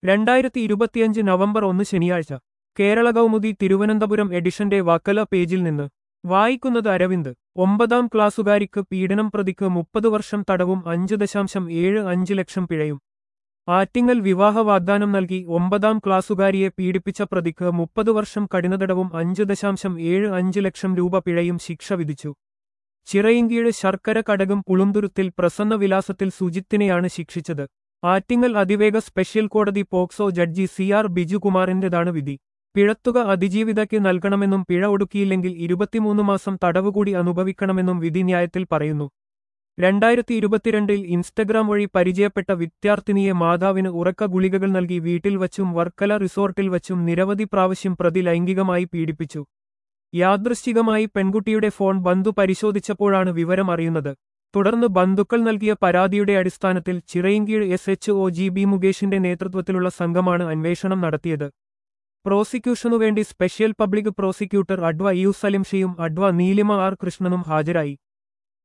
രണ്ടായിരത്തി ഇരുപത്തിയഞ്ച് നവംബർ ഒന്ന് ശനിയാഴ്ച കേരള കൗമുദി തിരുവനന്തപുരം എഡിഷന്റെ വക്കല പേജിൽ നിന്ന് വായിക്കുന്നത് അരവിന്ദ് ഒമ്പതാം ക്ലാസ്സുകാരിക്ക് പീഡനം പ്രതിക്ക് മുപ്പത് വർഷം തടവും അഞ്ച് ദശാംശം ഏഴ് അഞ്ച് ലക്ഷം പിഴയും ആറ്റിങ്ങൽ വിവാഹ വാഗ്ദാനം നൽകി ഒമ്പതാം ക്ലാസ്സുകാരിയെ പീഡിപ്പിച്ച പ്രതിക്ക് മുപ്പത് വർഷം കഠിനതടവും അഞ്ച് ദശാംശം ഏഴ് അഞ്ച് ലക്ഷം രൂപ പിഴയും ശിക്ഷ വിധിച്ചു ചിറയിൻകീഴ് ശർക്കര കടകം പുളുന്തുരുത്തിൽ പ്രസന്ന വിലാസത്തിൽ സുജിത്തിനെയാണ് ശിക്ഷിച്ചത് ആറ്റിങ്ങൽ അതിവേഗ സ്പെഷ്യൽ കോടതി പോക്സോ ജഡ്ജി സി ആർ ബിജുകുമാറിന്റേതാണ് വിധി പിഴത്തുക അതിജീവിതയ്ക്ക് നൽകണമെന്നും പിഴ ഒടുക്കിയില്ലെങ്കിൽ ഇരുപത്തിമൂന്ന് മാസം തടവുകൂടി അനുഭവിക്കണമെന്നും വിധി ന്യായത്തിൽ പറയുന്നു രണ്ടായിരത്തി ഇരുപത്തിരണ്ടിൽ ഇൻസ്റ്റഗ്രാം വഴി പരിചയപ്പെട്ട വിദ്യാർത്ഥിനിയെ മാതാവിന് ഉറക്ക ഗുളികകൾ നൽകി വീട്ടിൽ വച്ചും വർക്കല റിസോർട്ടിൽ വച്ചും നിരവധി പ്രാവശ്യം പ്രതി ലൈംഗികമായി പീഡിപ്പിച്ചു യാദൃശ്ചികമായി പെൺകുട്ടിയുടെ ഫോൺ ബന്ധു പരിശോധിച്ചപ്പോഴാണ് വിവരം അറിയുന്നത് തുടർന്ന് ബന്ധുക്കൾ നൽകിയ പരാതിയുടെ അടിസ്ഥാനത്തിൽ Chirayinkeezhu S H O G B മുകേഷിന്റെ നേതൃത്വത്തിലുള്ള സംഘമാണ് അന്വേഷണം നടത്തിയത് പ്രോസിക്യൂഷനുവേണ്ടി special public prosecutor adv U സലിംഷയും അഡ്വ നീലിമ ആർ കൃഷ്ണനും ഹാജരായി